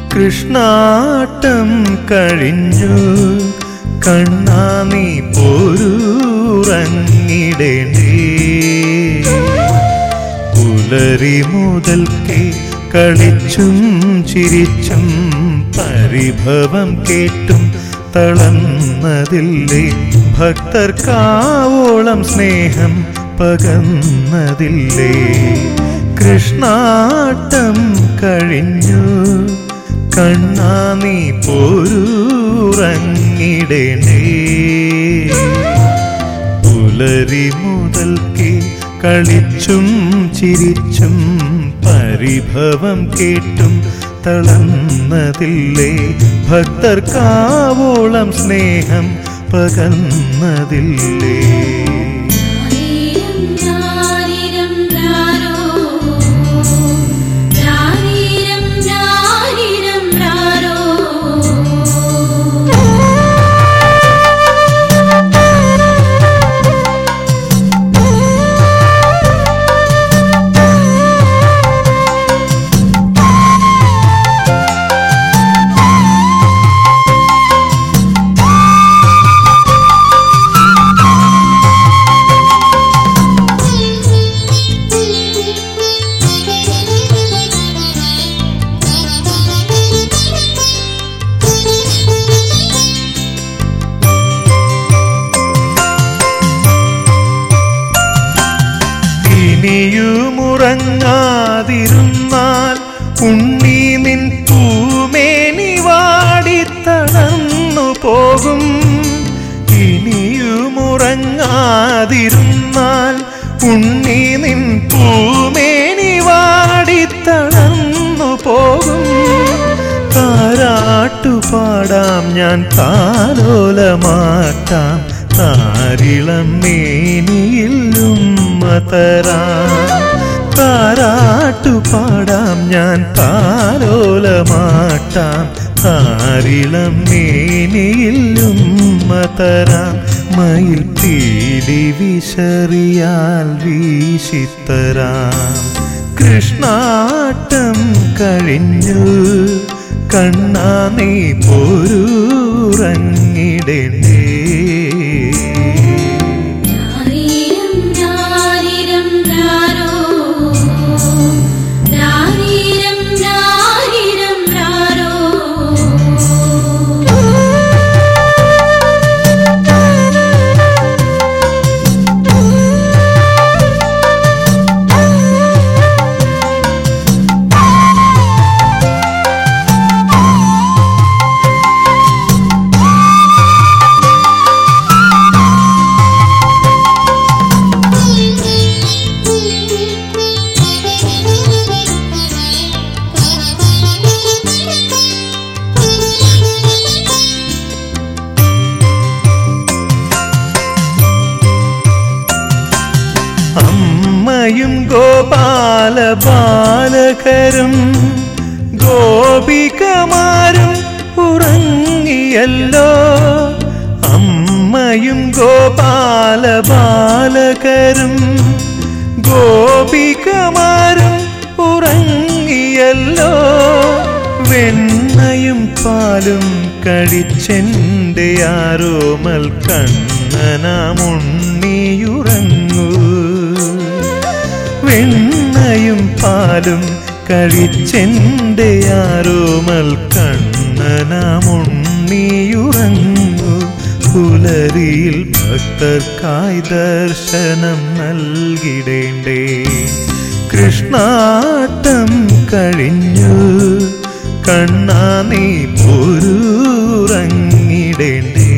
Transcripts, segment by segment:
കൃഷ്ണാട്ടം കഴിഞ്ഞു കണ്ണാ നീ പോരൂറങ്ങിടേണ്ടേ പുലരി മുതൽക്കേ കളിച്ചും ചിരിച്ചും പരിഭവം കേട്ടും തളർന്നതില്ലേ ഭക്തർക്കാവോളം സ്നേഹം പകർന്നതില്ലേ കൃഷ്ണാട്ടം കഴിഞ്ഞു കണ്ണാ നീ പോരൂറങ്ങിടേണ്ടേ പുലരി മുതൽക്കേ കളിച്ചും ചിരിച്ചും പരിഭവം കേട്ടും തളർന്നതില്ലേ ഭക്തർക്കാവോളം സ്നേഹം പകർന്നതില്ലേ രാരീരം രാരോ രാരീരം രാരീരം രാരോ ഇനിയുമുറങ്ങാതിരുന്നാൽ ഉണ്ണി നിൻ പൂമേനി വാടിത്തളർന്നു പോകും ഇനിയുമുറങ്ങാതിരുന്നാൽ ഉണ്ണി നിൻ പൂമേനി വാടിത്തളർന്നു പോകും താരാട്ടുപാടാം ഞാൻ താലോലമാട്ടാം താരിളം മേനിയിൽ ഉമ്മ തരാം താരാട്ടുപാടാം ഞാൻ താലോലമാട്ടാം താരിളം മേനിയിൽ ഉമ്മ തരാം മയിൽ പീലി വിശറിയാൽ വീശിത്തരാം കൃഷ്ണാട്ടം കഴിഞ്ഞു കണ്ണാ നീ പോരൂറങ്ങിടേണ്ടേ രാരീരം രാരീരം രാരോ രാരീരം രാരീരം രാരോ അമ്മയും ഗോപാല ബാലകരും ഗോപികമാരും ഉറങ്ങിയല്ലോ അമ്മയും ഗോപാല ബാലകരും ഗോപികമാരും ഉറങ്ങിയല്ലോ വെണ്ണയും പാലും കഴിച്ചെന്റെ ആരോമൽ കണ്ണനാമുണ്ണിയുറങ്ങൂ വെണ്ണയും പാലും കഴിച്ചെന്റെ ആരോമൽ കണ്ണനാമുണ്ണിയുറങ്ങൂ പുലരിയിൽ ഭക്തർക്കായി ദർശനം നൽകിടേണ്ടേ കൃഷ്ണാട്ടം കഴിഞ്ഞു കണ്ണാ നീ പോരൂറങ്ങിടേണ്ടേ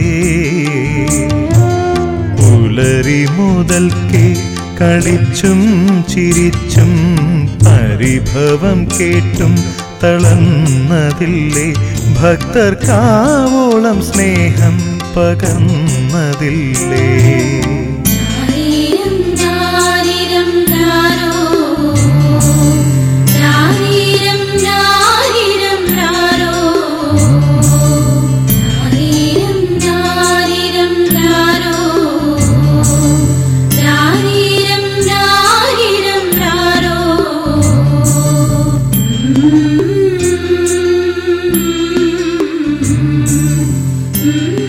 പുലരി മുതൽക്കേ കളിച്ചും ചിരിച്ചും പരിഭവം കേട്ടും തളർന്നതില്ലേ ഭക്തർക്കാവോളം സ്നേഹം പകർന്നതില്ലേ രാരീരം രാരീരം രാരോ രാരീരം രാരീരം രാരോ രാരീരം രാരീരം രാരോ രാരീരം രാരീരം രാരോ ഉം